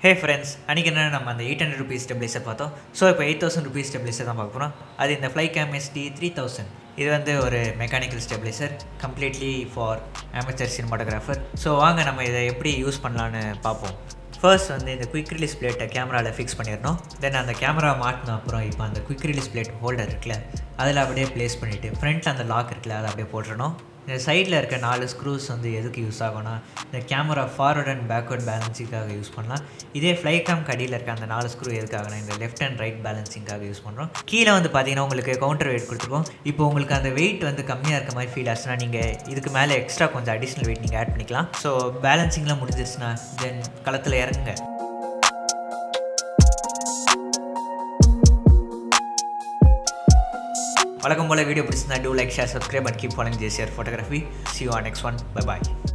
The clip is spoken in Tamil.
ஹே ஃப்ரெண்ட்ஸ் அன்றைக்கி என்ன நம்ம அந்த எயிட் ஹண்ட்ரட் ருபீஸ் ஸ்டெபிளைசர் பார்த்தோம் ஸோ இப்போ எயிட் தௌசண்ட் ருபீஸ் ஸ்டெபிளைசர் தான் பார்க்க போகிறோம் அது இந்த fly cam SD three thousand இது வந்து ஒரு mechanical stabiliser completely for amateur cinematographer so வாங்க நம்ம இதை எப்படி யூஸ் பண்ணலான்னு பார்ப்போம் ஃபர்ஸ்ட் வந்து இந்த குயிக் ரிலீஸ் பிளேட்டை கேமராவில் ஃபிக்ஸ் பண்ணிடணும் தென் அந்த கேமரா மாட்டின அப்புறம் இப்போ அந்த குயிக் ரிலீஸ் பிளேட் ஹோல்டர் இருக்குல்ல அதில் அப்படியே ப்ளேஸ் பண்ணிவிட்டு ஃப்ரண்ட்டில் அந்த லாக் இருக்குல்ல அதை அப்படியே போட்டுறணும் இந்த சைடில் இருக்க நாலு ஸ்க்ரூஸ் வந்து எதுக்கு யூஸ் ஆகும்னா இந்த கேமரா ஃபார்வர்ட் அண்ட் பேக்வர்ட் பேலன்சிங்காக யூஸ் பண்ணலாம் இதே ஃப்ளை கேம் கடியில் இருக்க அந்த நாலு ஸ்க்ரூ எதுக்காகனா இந்த லெஃப்ட் அண்ட் ரைட் பேலன்சிங்காக யூஸ் பண்ணுறோம் கீழே வந்து பார்த்தீங்கன்னா உங்களுக்கு கவுண்டர் வெயிட் கொடுத்துருக்கோம் இப்போ உங்களுக்கு அந்த வெயிட் வந்து கம்மியாக இருக்க மாதிரி ஃபீல் ஆச்சுன்னா நீங்கள் இதுக்கு மேலே எக்ஸ்ட்ரா கொஞ்சம் அடிஷ்னல் வெயிட் நீங்கள் ஆட் பண்ணிக்கலாம் ஸோ பேலன்சிங்லாம் முடிஞ்சிருச்சுன்னா தென் களத்தில் இறங்குங்க வழக்கம் போல் வீடியோ பிடிச்சிருந்தா do like share subscribe and keep following ஜேசியர் photography see you on next one bye bye